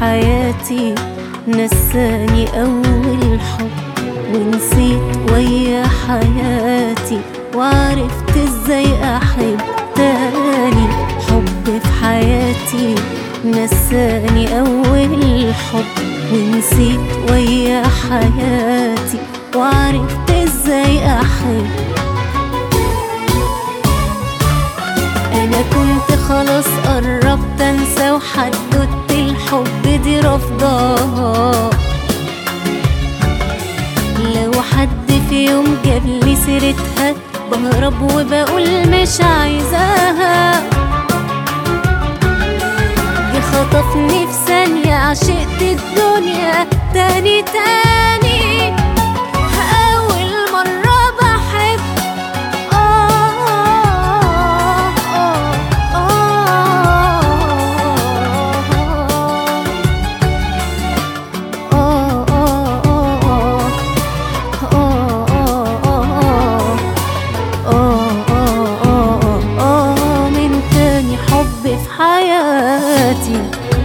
حياتي نساني أول حب ونسيت ويا حياتي وعرفت ازاي أحب تاني حب في حياتي نساني أول حب ونسيت ويا حياتي وعرفت ازاي أحب انا كنت خلاص قربت انسى وحددت الحب دي رفضاها لو حد في يوم جاب لي سيرتها بهرب وبقول مش عايزاها جه خطفني في ثانية عشقت الدنيا تاني تاني أول مرة بحب من تاني حب في حياتي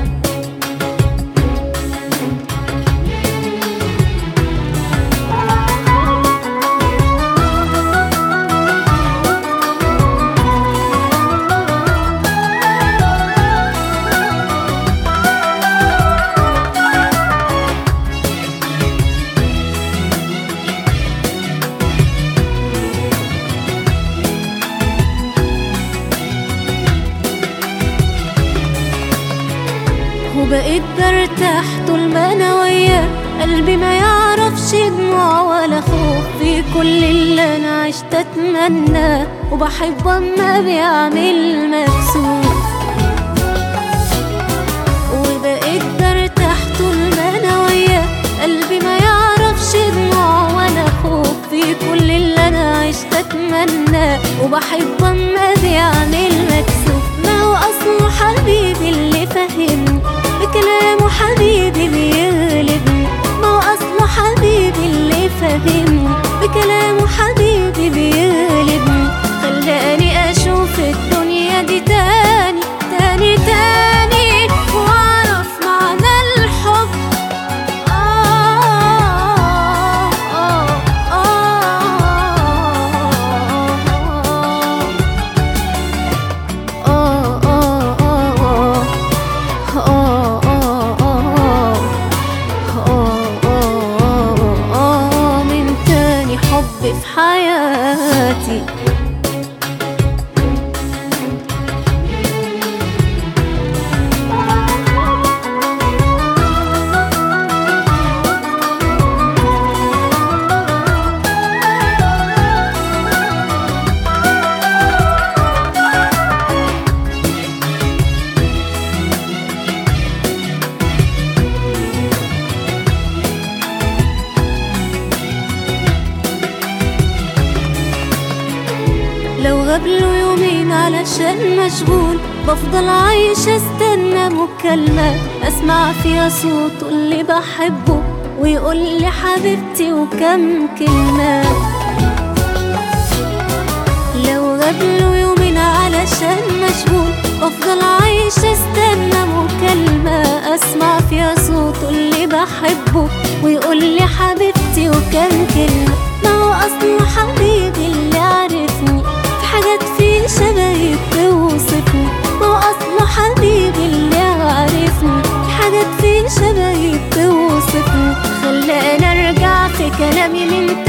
وبقيت برتاح طول ما انا وياه قلبي ما يعرفش دموع ولا خوف في كل اللي انا عشت اتمناه وبحب اما بيعمل مكسوف وبقيت برتاح طول ما انا وياه قلبي ما يعرفش دموع ولا خوف في كل اللي انا عشت اتمناه وبحب اما بيعمل مكسوف ما هو اصله حبيبي اللي فهمني بكلامه حبيبي بيغلبني ما هو اصله حبيبي اللي فهمني بكلامه حبيبي بيغلبني خلاني اشوف الدنيا دي تاني تاني تاني واعرف معنى الحب آه آه آه آه آه من تاني حب في حياتي لو غاب له يومين علشان مشغول بفضل عايشة استنى مكالمة اسمع فيها صوته اللي بحبه ويقول لي حبيبتي وكم كلمة لو غاب له يومين علشان مشغول بفضل عايشة استنى مكالمة اسمع فيها صوته اللي بحبه ويقول لي حبيبتي وكم كلمة ما هو اصله حبيبي اللي عرفني في حاجات فيه شبهي بتوصفني ما هو اصله حبيبي اللي عارفني في حاجات فيه شبهي بتوصفني خلاني ارجع في كلامي من